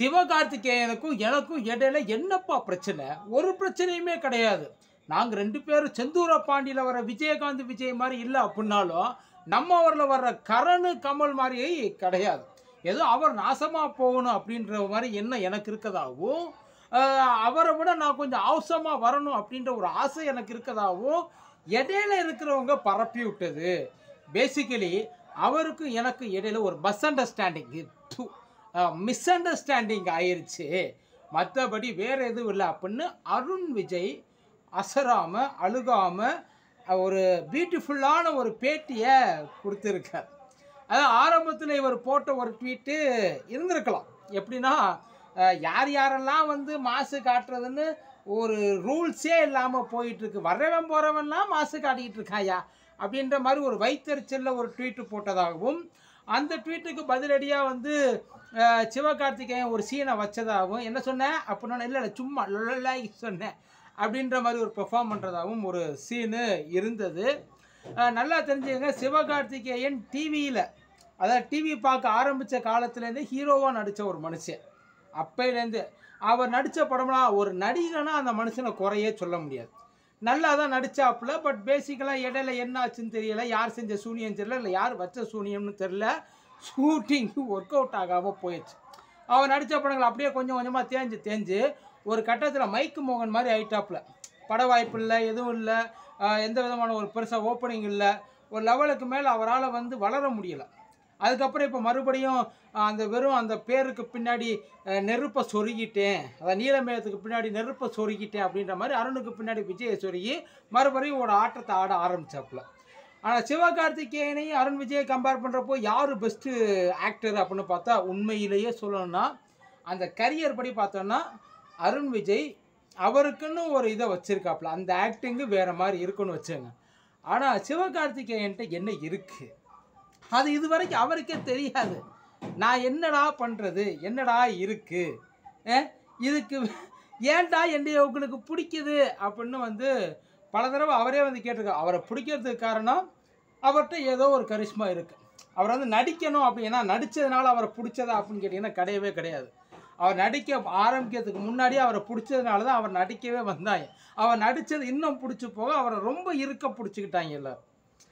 சிவகார்த்திகேயனுக்கும் எனக்கும் இடையில என்னப்பா பிரச்சனை ஒரு பிரச்சனையுமே கிடையாது நாங்கள் ரெண்டு பேரும் செந்தூர பாண்டியில் வர விஜயகாந்த் விஜய் மாதிரி இல்லை அப்படின்னாலும் நம்ம ஊரில் வர்ற கரணு கமல் மாதிரி கிடையாது ஏதோ அவர் நாசமாக போகணும் அப்படின்ற மாதிரி எண்ணம் எனக்கு இருக்கதாகவும் ஆஹ், அவரை விட நான் கொஞ்சம் அவசரமாக வரணும் அப்படின்ற ஒரு ஆசை எனக்கு இருக்கதாகவும் இடையில இருக்கிறவங்க பரப்பி விட்டது பேசிக்கலி அவருக்கும் எனக்கு இடையில ஒரு பஸ் அண்டர்ஸ்டாண்டிங் மிஸ் அண்டர்ஸ்டாண்டிங் ஆயிருச்சு மற்றபடி வேற எதுவும் இல்லை அப்படின்னு அருண் விஜய் அசராம அழுகாம ஒரு பியூட்டிஃபுல்லான ஒரு பேட்டியை கொடுத்துருக்கார் அதாவது ஆரம்பத்தில் இவர் போட்ட ஒரு ட்வீட்டு இருந்திருக்கலாம் எப்படின்னா அஹ், யார் யாரெல்லாம் வந்து மாசு காட்டுறதுன்னு ஒரு ரூல்ஸே இல்லாமல் போயிட்டு இருக்கு வர்றவன் போகிறவன்லாம் மாசு காட்டிக்கிட்டு இருக்காயா அப்படின்ற மாதிரி ஒரு வைத்தறிச்சலில் ஒரு ட்வீட்டு போட்டதாகவும் அந்த ட்வீட்டுக்கு பதிலடியாக வந்து அஹ், சிவகார்த்திகேயன் ஒரு சீனை வச்சதாகவும் என்ன சொன்னேன் அப்படின்னா இல்லை இல்லை சும்மா லொல்லாய் சொன்னேன் அப்படின்ற மாதிரி ஒரு பெர்ஃபார்ம் பண்ணுறதாகவும் ஒரு சீனு இருந்தது அஹ், நல்லா தெரிஞ்சுக்கங்க சிவகார்த்திகேயன் டிவியில் அதாவது டிவி பார்க்க ஆரம்பித்த காலத்துலேருந்து ஹீரோவாக நடித்த ஒரு மனுஷன் அப்பையிலேருந்து அவர் நடித்த படம்லாம் ஒரு நடிகனா அந்த மனுஷனை குறையே சொல்ல முடியாது நல்லா தான் நடிச்சாப்புல பட் பேசிக்கலாக இடையில என்ன ஆச்சுன்னு தெரியல யார் செஞ்ச சூனியம் தெரியல இல்லை யார் வச்ச சூனியம்னு தெரியல ஷூட்டிங்கு ஒர்க் அவுட் ஆகாமல் போயிடுச்சு அவர் நடித்த படங்கள் அப்படியே கொஞ்சம் கொஞ்சமாக தேஞ்சு தேஞ்சு ஒரு கட்டத்தில் மைக்கு மோகன் மாதிரி ஆயிட்டாப்புல பட வாய்ப்பு இல்லை எதுவும் இல்லை எந்த விதமான ஒரு பெருசாக ஓப்பனிங் இல்லை ஒரு லெவலுக்கு மேலே அவரால் வந்து வளர முடியல அதுக்கப்புறம் இப்போ மறுபடியும் அஹ், அந்த வெறும் அந்த பேருக்கு பின்னாடி அஹ், நெருப்பை சொருகிட்டேன் அதான் நீலமேகத்துக்கு பின்னாடி நெருப்பை சொருகிட்டேன் அப்படின்ற மாதிரி அருணுக்கு பின்னாடி விஜயை சொருகி மறுபடியும் ஒரு ஆட்டத்தை ஆட ஆரம்பிச்சாப்புல ஆனால் சிவகார்த்திகேயனையும் அருண் விஜயை கம்பேர் பண்ணுறப்போ யார் பெஸ்ட்டு ஆக்டர் அப்படின்னு பார்த்தா உண்மையிலேயே சொல்லணும்னா அந்த கரியர் படி பார்த்தோன்னா அருண் விஜய் அவருக்குன்னு ஒரு இதை வச்சுருக்காப்புல அந்த ஆக்டிங்கு வேறு மாதிரி இருக்குன்னு வச்சுங்க ஆனால் சிவகார்த்திகேயன்ட்ட என்ன இருக்குது அது இது வரைக்கும் அவருக்கே தெரியாது நான் என்னடா பண்ணுறது என்னடா இருக்கு அஹ், இதுக்கு ஏன்டா என்னைய உங்களுக்கு பிடிக்குது அப்படின்னு வந்து பல தடவை அவரே வந்து கேட்டிருக்காரு அவரை பிடிக்கிறதுக்கு காரணம் அவர்கிட்ட ஏதோ ஒரு கரிஷ்மா இருக்குது அவர் வந்து நடிக்கணும் அப்படின்னா நடித்ததுனால அவரை பிடிச்சதா அப்படின்னு கேட்டிங்கன்னா கிடையவே கிடையாது அவர் நடிக்க ஆரம்பிக்கிறதுக்கு முன்னாடியே அவரை பிடிச்சதுனால தான் அவர் நடிக்கவே வந்தாங்க அவர் நடித்தது இன்னும் பிடிச்சி போக அவரை ரொம்ப இருக்க பிடிச்சிக்கிட்டாங்க எல்லாரும்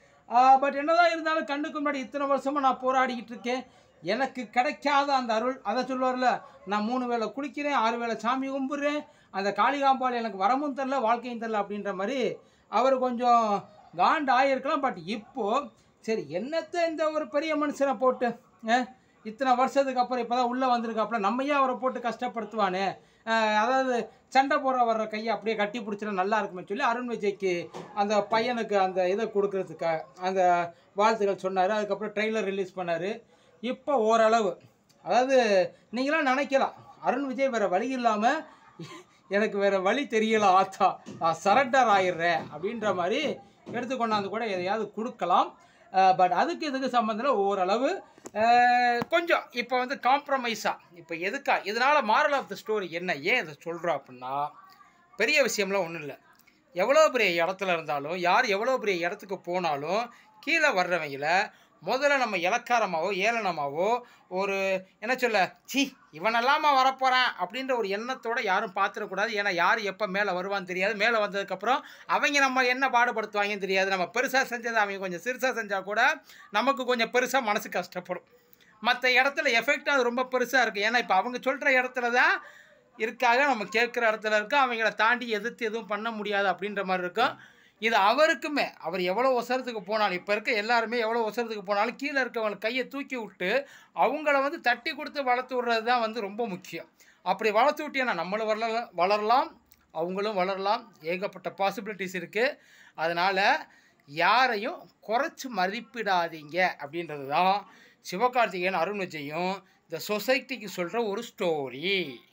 பட் என்னதான் இருந்தாலும் கண்ணுக்கு முன்னாடி இத்தனை வருஷமா நான் போராடிக்கிட்டு இருக்கேன் எனக்கு கிடைக்காத அந்த அருள் அதை சொல்லுவார்ல நான் மூணு வேளை குளிக்கிறேன் ஆறு வேளை சாமி கும்பிட்றேன் அந்த காளிகாம்பாள் எனக்கு வரமும் தெரில வாழ்க்கையும் தெரில அப்படின்ற மாதிரி அவர் கொஞ்சம் காண்ட் ஆகியிருக்கலாம் பட் இப்போ சரி என்னத்தை இந்த ஒரு பெரிய மனுஷனை போட்டு அஹ், இத்தனை வருஷத்துக்கு அப்புறம் இப்போ தான் உள்ளே வந்திருக்காப்புல நம்ம ஏன் அவரை போட்டு கஷ்டப்படுத்துவானே அஹ், அதாவது சண்டை போடுற வர்ற கையை அப்படியே கட்டி பிடிச்சினா நல்லா இருக்குமே சொல்லி அருண் விஜய்க்கு அந்த பையனுக்கு அந்த இதை கொடுக்கறதுக்கு அந்த வாழ்த்துக்கள் சொன்னார் அதுக்கப்புறம் ட்ரெய்லர் ரிலீஸ் பண்ணார் இப்போ ஓரளவு அதாவது நீங்களாம் நினைக்கலாம் அருண் விஜய் வேறு வழி இல்லாமல் எனக்கு வேறு வழி தெரியல ஆத்தா நான் சரண்டர் ஆயிடுறேன் அப்படின்ற மாதிரி எடுத்து கொண்டாந்து கூட எதையாவது கொடுக்கலாம் பட் அதுக்கு இதுக்கு சம்மந்தில் ஓரளவு அஹ், கொஞ்சம் இப்போ வந்து காம்ப்ரமைஸாக இப்போ எதுக்கா இதனால் மாரல் ஆஃப் த ஸ்டோரி என்ன ஏன் இதை சொல்கிறோம் அப்படின்னா பெரிய விஷயம்லாம் ஒன்றும் இல்லை எவ்வளோ பெரிய இடத்துல இருந்தாலும் யார் எவ்வளோ பெரிய இடத்துக்கு போனாலும் கீழே வர்றவங்கள முதல்ல நம்ம இலக்காரமாவோ ஏளனமாவோ ஒரு என்ன சொல்ல சி இவனெல்லாமா வரப்போகிறான் அப்படின்ற ஒரு எண்ணத்தோட யாரும் பார்த்துடக்கூடாது ஏன்னா யார் எப்போ மேலே வருவான்னு தெரியாது மேலே வந்ததுக்கப்புறம் அவங்க நம்ம என்ன பாடுபடுத்துவாங்கன்னு தெரியாது நம்ம பெருசாக செஞ்சதை அவங்க கொஞ்சம் சிறுசாக செஞ்சால் கூட நமக்கு கொஞ்சம் பெருசாக மனசு கஷ்டப்படும் மற்ற இடத்துல எஃபெக்ட் அது ரொம்ப பெருசாக இருக்குது ஏன்னா இப்போ அவங்க சொல்கிற இடத்துல தான் இருக்காக நம்ம கேட்குற இடத்துல இருக்கோம் அவங்கள தாண்டி எதிர்த்து எதுவும் பண்ண முடியாது அப்படின்ற மாதிரி இருக்கும் இது அவருக்குமே அவர் எவ்வளோ ஒசரத்துக்கு போனாலும் இப்போ இருக்க எல்லாருமே எவ்வளோ ஒசரத்துக்கு போனாலும் கீழே இருக்கவங்க கையை தூக்கி விட்டு அவங்கள வந்து தட்டி கொடுத்து வளர்த்து விடுறது தான் வந்து ரொம்ப முக்கியம் அப்படி வளர்த்து விட்டீங்கன்னா நம்மளும் வளர வளரலாம் அவங்களும் வளரலாம் ஏகப்பட்ட பாசிபிலிட்டிஸ் இருக்குது அதனால் யாரையும் குறைச்சி மதிப்பிடாதீங்க அப்படின்றது தான் சிவகார்த்திகேயன் அருண் விஜயும் இந்த சொசைட்டிக்கு சொல்கிற ஒரு ஸ்டோரி